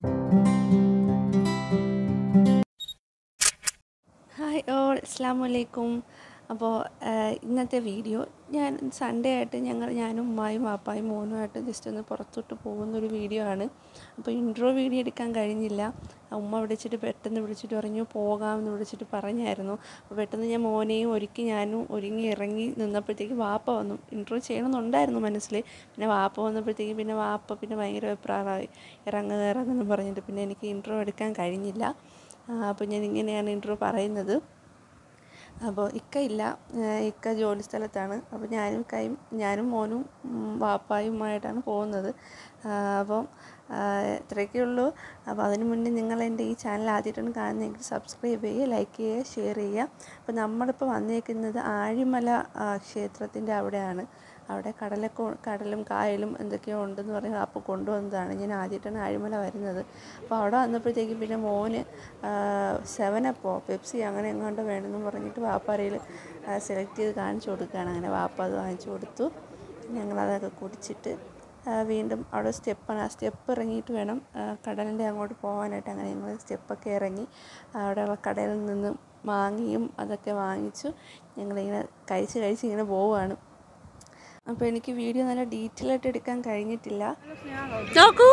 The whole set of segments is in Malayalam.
ഹായ് ഓൾ അസ്സാം വലൈക്കും അപ്പോൾ ഇന്നത്തെ വീഡിയോ ഞാൻ സൺഡേ ആയിട്ട് ഞങ്ങൾ ഞാനും ഉമ്മായും വാപ്പായും മോനുമായിട്ട് ജസ്റ്റ് ഒന്ന് പുറത്തോട്ട് പോകുന്നൊരു വീഡിയോ ആണ് അപ്പോൾ ഇൻട്രോ വീഡിയോ എടുക്കാൻ കഴിഞ്ഞില്ല ഉമ്മ വിളിച്ചിട്ട് പെട്ടെന്ന് വിളിച്ചിട്ട് പറഞ്ഞു പോകാമെന്ന് വിളിച്ചിട്ട് പറഞ്ഞായിരുന്നു അപ്പോൾ പെട്ടെന്ന് ഞാൻ മോനെയും ഒരുക്കി ഞാനും ഒരുങ്ങി ഇറങ്ങി നിന്നപ്പോഴത്തേക്ക് വാപ്പ വന്നു ഇൻട്രോ ചെയ്യണമെന്നുണ്ടായിരുന്നു മനസ്സിൽ പിന്നെ വാപ്പ വന്നപ്പോഴത്തേക്ക് പിന്നെ വാപ്പ പിന്നെ ഭയങ്കര വെപ്രാളായി ഇറങ്ങുക ഇറങ്ങുമെന്ന് പറഞ്ഞിട്ട് പിന്നെ എനിക്ക് ഇൻട്രോ എടുക്കാൻ കഴിഞ്ഞില്ല അപ്പോൾ ഞാൻ ഇങ്ങനെയാണ് ഇൻട്രോ പറയുന്നത് അപ്പോൾ ഇക്ക ഇല്ല ഇക്ക ജോലി സ്ഥലത്താണ് അപ്പോൾ ഞാനും ഇക്കയും ഞാനും മോനും ഉം, വാപ്പായുമായിട്ടാണ് പോകുന്നത് അപ്പം ഇത്രയൊക്കെ ഉള്ളൂ അപ്പോൾ അതിന് മുന്നേ നിങ്ങൾ എൻ്റെ ഈ ചാനൽ ആദ്യമായിട്ടാണ് കാണുന്നതെങ്കിൽ സബ്സ്ക്രൈബ് ചെയ്യുക ലൈക്ക് ചെയ്യുക ഷെയർ ചെയ്യുക അപ്പോൾ നമ്മളിപ്പോൾ വന്നേക്കുന്നത് ആഴിമല ആ, ക്ഷേത്രത്തിൻ്റെ അവിടെയാണ് അവിടെ കടലൊക്കെ കടലും കായലും എന്തൊക്കെയോ ഉണ്ടെന്ന് പറഞ്ഞ് അപ്പോൾ കൊണ്ടുവന്നതാണ് ഞാൻ ആദ്യമായിട്ടാണ് ആഴിമല വരുന്നത് അപ്പോൾ അവിടെ വന്നപ്പോഴത്തേക്കും പിന്നെ മോന് സെവനപ്പോ പെപ്സി അങ്ങനെ എങ്ങാണ്ട് വേണമെന്ന് പറഞ്ഞിട്ട് വാപ്പാരയിൽ സെലക്ട് ചെയ്ത് കാണിച്ചു കൊടുക്കുകയാണ് അങ്ങനെ വാപ്പ അത് വാങ്ങിച്ചു കൊടുത്തു ഞങ്ങളതൊക്കെ കുടിച്ചിട്ട് ആ, വീണ്ടും അവിടെ സ്റ്റെപ്പാണ് ആ സ്റ്റെപ്പ് ഇറങ്ങിയിട്ട് വേണം ആ, കടലിൻ്റെ അങ്ങോട്ട് പോകാനായിട്ട് അങ്ങനെ ഞങ്ങൾ സ്റ്റെപ്പൊക്കെ ഇറങ്ങി അവിടെയുള്ള കടലിൽ നിന്ന് മാങ്ങയും അതൊക്കെ വാങ്ങിച്ചു ഞങ്ങളിങ്ങനെ കഴിച്ച് കഴിച്ച് ഇങ്ങനെ പോവുകയാണ് അപ്പോൾ എനിക്ക് വീഡിയോ നല്ല ഡീറ്റെയിൽ ആയിട്ട് എടുക്കാൻ കഴിഞ്ഞിട്ടില്ല നോക്കൂ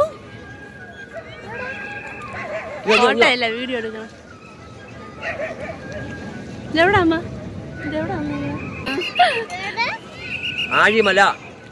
ഫോട്ടോ അല്ല വീഡിയോ എടുക്കണം ഇതെവിടെ അമ്മ ഇതെവിടെ അമ്മ ആഴിമല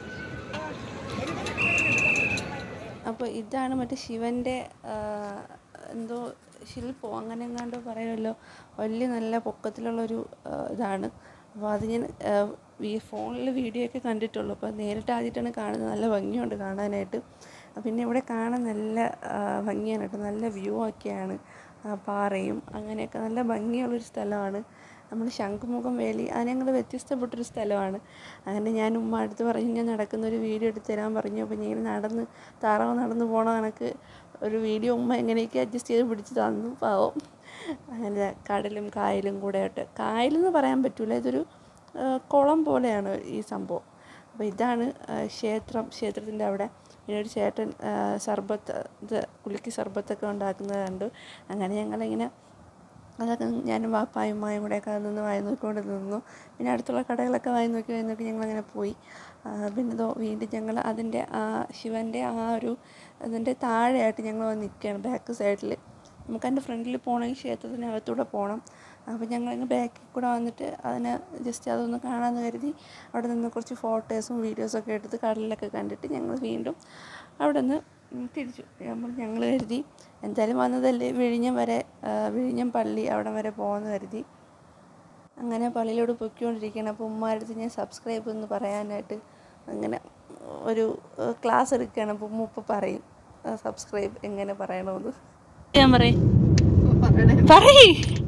അപ്പോൾ ഇതാണ് മറ്റേ ശിവൻ്റെ ആ, എന്തോ ശില്പോ അങ്ങനെ എങ്ങാണ്ടോ പറയുമല്ലോ വലിയ നല്ല പൊക്കത്തിലുള്ളൊരു ആ, ഇതാണ് അപ്പോൾ അത് ഞാൻ ഫോണിൽ വീഡിയോ ഒക്കെ കണ്ടിട്ടുള്ളൂ അപ്പോൾ നേരിട്ട് ആദ്യമായിട്ടാണ് കാണുന്നത് നല്ല ഭംഗിയുണ്ട് കാണാനായിട്ട് പിന്നെ ഇവിടെ കാണാൻ നല്ല ആ, ഭംഗിയാണ് കേട്ടോ നല്ല വ്യൂ ഒക്കെയാണ് ആ, പാറയും അങ്ങനെയൊക്കെ നല്ല ഭംഗിയുള്ളൊരു സ്ഥലമാണ് നമ്മൾ ശംഖുമുഖം വേലി അത് ഞങ്ങൾ വ്യത്യസ്തപ്പെട്ടൊരു സ്ഥലമാണ് അങ്ങനെ ഞാൻ ഉമ്മ അടുത്ത് പറഞ്ഞു ഞാൻ നടക്കുന്ന ഒരു വീഡിയോ എടുത്ത് തരാൻ പറഞ്ഞു അപ്പോൾ ഞാൻ നടന്ന് താറാവ് നടന്ന് പോണ കണക്ക് ഒരു വീഡിയോ ഉമ്മ എങ്ങനെയൊക്കെ അഡ്ജസ്റ്റ് ചെയ്ത് പിടിച്ച് തന്നു പാവം അങ്ങനെ കടലും കായലും കൂടെ ആയിട്ട് കായലെന്ന് പറയാൻ പറ്റില്ല ഇതൊരു ആ, കുളം പോലെയാണ് ഈ സംഭവം അപ്പോൾ ഇതാണ് ആ, ക്ഷേത്രം ക്ഷേത്രത്തിൻ്റെ അവിടെ പിന്നെ ഒരു ചേട്ടൻ ആ, സർബത്ത് ഇത് കുലുക്കി സർബത്തൊക്കെ ഉണ്ടാക്കുന്നത് കണ്ടു അങ്ങനെ ഞങ്ങളിങ്ങനെ അതൊക്കെ ഞാനും വാപ്പായും ഉമ്മായും കൂടെയൊക്കെ അത് നിന്ന് വായി നോക്കിക്കൊണ്ട് നിന്നു പിന്നെ അടുത്തുള്ള കടകളൊക്കെ വായി നോക്കി വായി നോക്കി ഞങ്ങളങ്ങനെ പോയി ആ, പിന്നെ ഇതോ വീണ്ടും ഞങ്ങൾ അതിൻ്റെ ആ ശിവൻ്റെ ആ ഒരു അതിൻ്റെ താഴെയായിട്ട് ഞങ്ങൾ വന്ന് നിൽക്കുകയാണ് ബാക്ക് സൈഡിൽ നമുക്ക് അതിൻ്റെ ഫ്രണ്ടിൽ പോകണമെങ്കിൽ ക്ഷേത്രത്തിനകത്തൂടെ പോകണം അപ്പോൾ ഞങ്ങളിങ്ങ് ബാക്കിൽ കൂടെ വന്നിട്ട് അതിനെ ജസ്റ്റ് അതൊന്ന് കാണാമെന്ന് കരുതി അവിടെ നിന്ന് കുറച്ച് ഫോട്ടോസും വീഡിയോസൊക്കെ എടുത്ത് കടലിലൊക്കെ കണ്ടിട്ട് ഞങ്ങൾ വീണ്ടും അവിടെ നിന്ന് ഉം, തിരിച്ചു നമ്മൾ ഞങ്ങൾ കരുതി എന്തായാലും വന്നതല്ലേ വിഴിഞ്ഞം വരെ ആ, വിഴിഞ്ഞം പള്ളി അവിടെ വരെ പോകുമെന്ന് കരുതി അങ്ങനെ പള്ളിയിലോട്ട് പൊയ്ക്കൊണ്ടിരിക്കുകയാണ് അപ്പോൾ ഉമ്മാരടുത്ത് ഞാൻ സബ്സ്ക്രൈബ് എന്ന് പറയാനായിട്ട് അങ്ങനെ ഒരു ക്ലാസ് എടുക്കുകയാണ് അപ്പോൾ ഉമ്മ ഉപ്പ പറയും സബ്സ്ക്രൈബ് എങ്ങനെ പറയണമെന്ന് ഞാൻ പറയും പറയ്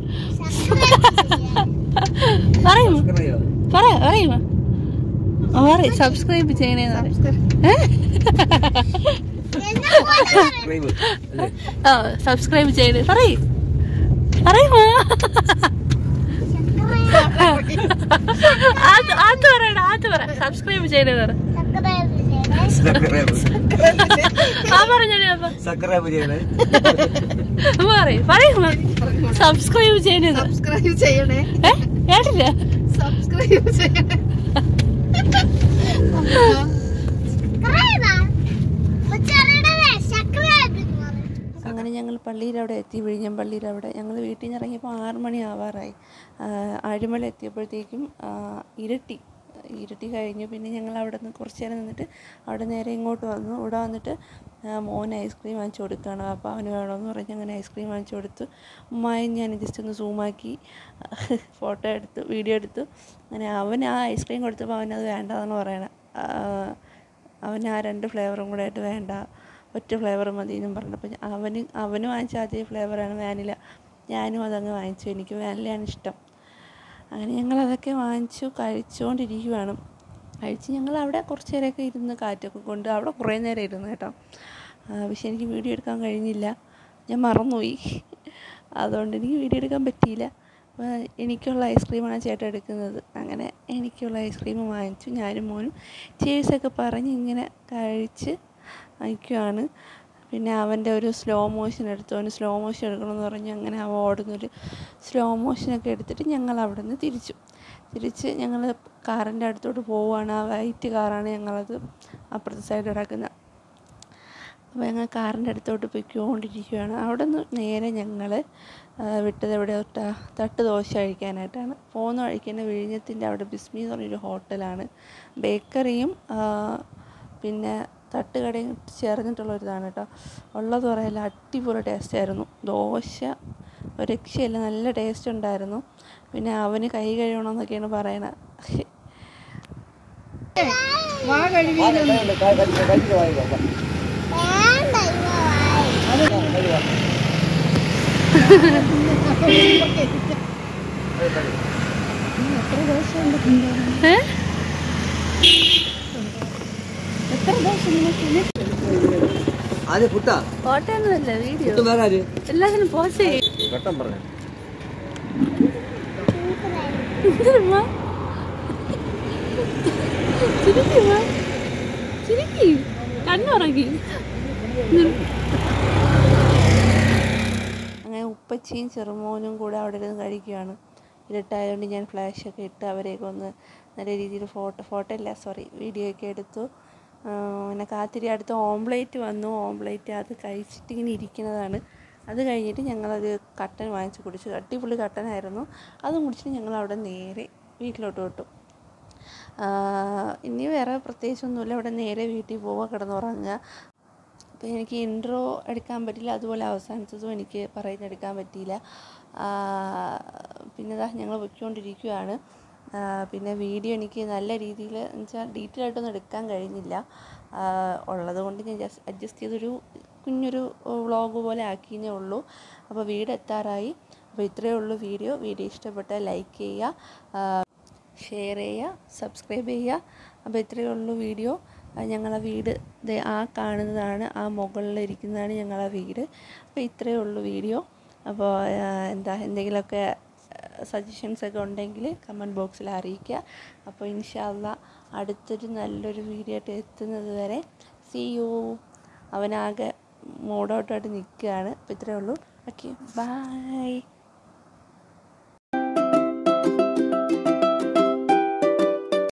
പറയും പറ പറയുമോ പറയും സബ്സ്ക്രൈബ് ചെയ്യണേന്ന് പറയും ആ സബ്സ്ക്രൈബ് ചെയ്ത് പറയ് പറയുമോ അത് അത് പറയണം അത് പറ സബ്സ്ക്രൈബ് ചെയ്തത് പറ ആ പറഞ്ഞോളൂ അപ്പൊ സബ്സ്ക്രൈബ് ചെയ്യണേ അപ്പൊ പറയും പറയുമോ സബ്സ്ക്രൈബ് ചെയ്യുന്നത് സബ്സ്ക്രൈബ് ചെയ്യണേ ഏ കേട്ടില്ല സബ്സ്ക്രൈബ് ചെയ്യണേ അങ്ങനെ ഞങ്ങൾ പള്ളിയിൽ അവിടെ എത്തി വിഴിഞ്ഞം പള്ളിയിൽ അവിടെ ഞങ്ങൾ വീട്ടിൽ നിന്ന് ഇറങ്ങിയപ്പോൾ ആറ് മണി ആവാറായി ആ, ആഴിമല എത്തിയപ്പോഴത്തേക്കും ആ, ഇരട്ടി ഇരട്ടി കഴിഞ്ഞു പിന്നെ ഞങ്ങൾ അവിടെ നിന്ന് കുറച്ച് നേരം നിന്നിട്ട് അവിടെ നേരെ ഇങ്ങോട്ട് വന്നു ഇവിടെ വന്നിട്ട് ആ, മോന് ഐസ്ക്രീം വാങ്ങിച്ചു കൊടുക്കുകയാണ് അപ്പോൾ അവന് വേണമെന്ന് പറഞ്ഞ് അങ്ങനെ ഐസ്ക്രീം വാങ്ങിച്ചു കൊടുത്തു ഉമ്മായും ഞാൻ ജസ്റ്റ് ഒന്ന് സൂമാക്കി ഫോട്ടോ എടുത്തു വീഡിയോ എടുത്തു അങ്ങനെ അവൻ ആ ഐസ്ക്രീം കൊടുത്തപ്പോൾ അവനത് വേണ്ടതെന്ന് പറയണം അവൻ ആ രണ്ട് ഫ്ലേവറും കൂടെ ആയിട്ട് വേണ്ട ഒറ്റ ഫ്ലേവർ മതി എന്നും പറഞ്ഞപ്പോൾ ഞാൻ- അവന് അവന് വാങ്ങിച്ച അതേ ഫ്ലേവറാണ് വാനില ഞാനും അതങ്ങ് വാങ്ങിച്ചു എനിക്ക് വാനിലയാണ് ഇഷ്ടം അങ്ങനെ ഞങ്ങൾ അതൊക്കെ വാങ്ങിച്ചു കഴിച്ചുകൊണ്ടിരിക്കുവാണ് കഴിച്ച് ഞങ്ങൾ അവിടെ കുറച്ച് നേരമൊക്കെ ഇരുന്ന് കാറ്റൊക്കെ കൊണ്ട് അവിടെ കുറേ നേരം ഇരുന്നു കേട്ടോ ആ, പക്ഷെ എനിക്ക് വീഡിയോ എടുക്കാൻ കഴിഞ്ഞില്ല ഞാൻ മറന്നുപോയി അതുകൊണ്ട് എനിക്ക് വീഡിയോ എടുക്കാൻ പറ്റിയില്ല അപ്പോൾ എനിക്കുള്ള ഐസ്ക്രീമാണ് ആ ചേട്ടൻ എടുക്കുന്നത് അങ്ങനെ എനിക്കുള്ള ഐസ്ക്രീം വാങ്ങിച്ചു ഞാനും മോനും ചേഴ്സൊക്കെ പറഞ്ഞ് ഇങ്ങനെ കഴിച്ച് അയക്കുവാണ് പിന്നെ അവൻ്റെ ഒരു സ്ലോ മോഷൻ എടുത്തു അവന് സ്ലോ മോഷൻ എടുക്കണമെന്ന് പറഞ്ഞ് അങ്ങനെ അവൻ ഓടുന്നൊരു സ്ലോ മോഷനൊക്കെ എടുത്തിട്ട് ഞങ്ങൾ അവിടെ നിന്ന് തിരിച്ചു തിരിച്ച് ഞങ്ങൾ കാറിൻ്റെ അടുത്തോട്ട് പോവുകയാണ് ആ വൈറ്റ് കാറാണ് ഞങ്ങളത് അപ്പുറത്തെ സൈഡ് കിടക്കുന്നത് അപ്പോൾ ഞങ്ങൾ കാറിൻ്റെ അടുത്തോട്ട് പൊയ്ക്കൊണ്ടിരിക്കുകയാണ് അവിടെ നിന്ന് നേരെ ഞങ്ങൾ വിട്ടത് എവിടെ തൊട്ടാ തട്ട് ദോശ കഴിക്കാനായിട്ടാണ് പോകുന്ന വഴിക്ക് തന്നെ വിഴിഞ്ഞത്തിൻ്റെ അവിടെ ബിസ്മി എന്ന് പറഞ്ഞൊരു ഹോട്ടലാണ് ബേക്കറിയും ആ, പിന്നെ തട്ടുകടയും ചേർന്നിട്ടുള്ളൊരിതാണ് കേട്ടോ ഉള്ളത് പറയല്ല അടിപൊളി ടേസ്റ്റ് ആയിരുന്നു ദോശ ഒരു രക്ഷയില്ല നല്ല ടേസ്റ്റ് ഉണ്ടായിരുന്നു പിന്നെ അവന് കൈ കഴുകണമെന്നൊക്കെയാണ് പറയണത് വാ കഴുകി എത്ര ദോശ നിനക്കിന് ആദ്യ പുട്ടാ കോട്ടയൊന്നുമല്ല വീഡിയോ പുട്ട് വേറെ ആര് എല്ലാത്തിനും പോസ്റ്റ് ചെയ്യും വെട്ടം പറഞ്ഞു എന്തിനുമ്മാ? ചിരിക്കുമ്മാ? ചിരിക്ക്. കണ്ണുറങ്ങി അങ്ങനെ ഉപ്പച്ചിയും ചെറുമോനും കൂടെ അവിടെ ഇരുന്ന് കഴിക്കുകയാണ് ഇരുട്ടായതുകൊണ്ട് ഞാൻ ഫ്ലാഷൊക്കെ ഇട്ട് അവരെയൊക്കെ ഒന്ന് നല്ല രീതിയിൽ ഫോട്ടോ ഫോട്ടോ അല്ല സോറി വീഡിയോ ഒക്കെ എടുത്തു ആ, പിന്നെ കാത്തിരി അടുത്ത് ഓംപ്ലേറ്റ് വന്നു ഓംപ്ലേറ്റ് അത് കഴിച്ചിട്ട് ഇങ്ങനെ ഇരിക്കുന്നതാണ് അത് കഴിഞ്ഞിട്ട് ഞങ്ങളൊരു കട്ടൻ വാങ്ങിച്ച് കുടിച്ചു അടിപൊളി കട്ടനായിരുന്നു അതും കുടിച്ചിട്ട് ഞങ്ങൾ അവിടെ നേരെ വീട്ടിലോട്ട് വിട്ടു ആ, ഇനി വേറെ പ്രത്യേകിച്ചൊന്നുമില്ല ഇവിടെ നേരെ വീട്ടിൽ പോവുക കിടന്നുറങ്ങുക അപ്പോൾ എനിക്ക് ഇൻട്രോ എടുക്കാൻ പറ്റില്ല അതുപോലെ അവസാനത്തതും എനിക്ക് പറയുന്നെടുക്കാൻ പറ്റിയില്ല ആ, പിന്നെ ഇതാ ഞങ്ങൾ പൊയ്ക്കൊണ്ടിരിക്കുകയാണ് ആ, പിന്നെ വീഡിയോ എനിക്ക് നല്ല രീതിയിൽ എന്നുവെച്ചാൽ ഡീറ്റെയിൽ ആയിട്ടൊന്നും എടുക്കാൻ കഴിഞ്ഞില്ല ആ, ഉള്ളത് കൊണ്ട് ഞാൻ ജസ്റ്റ് അഡ്ജസ്റ്റ് ചെയ്തൊരു കുഞ്ഞൊരു വ്ളോഗ് പോലെ ആക്കിയേ ഉള്ളൂ അപ്പോൾ വീട് എത്താറായി അപ്പോൾ ഇത്രയേ ഉള്ളൂ വീഡിയോ വീഡിയോ ഇഷ്ടപ്പെട്ടാൽ ലൈക്ക് ചെയ്യുക ആ, ഷെയർ ചെയ്യുക സബ്സ്ക്രൈബ് ചെയ്യുക അപ്പോൾ ഇത്രയേ ഉള്ളൂ വീഡിയോ ആ, ഞങ്ങളെ വീട് ദേ ആ കാണുന്നതാണ് ആ മുകളിലിരിക്കുന്നതാണ് ഞങ്ങളെ വീട് അപ്പോൾ ഇത്രയേ ഉള്ളൂ വീഡിയോ അപ്പോൾ ആ, എന്താ എന്തെങ്കിലുമൊക്കെ സജഷൻസ് ഒക്കെ ഉണ്ടെങ്കിൽ കമൻറ്റ് ബോക്സിൽ അറിയിക്കുക അപ്പോൾ ഇൻഷാല്ല അടുത്തൊരു നല്ലൊരു വീഡിയോ ആയിട്ട് എത്തുന്നത് വരെ സി യു അവനാകെ മൂഡൗട്ടായിട്ട് നിൽക്കുകയാണ് അപ്പോൾ ഇത്രയേ ഉള്ളൂ ഓക്കെ ബൈ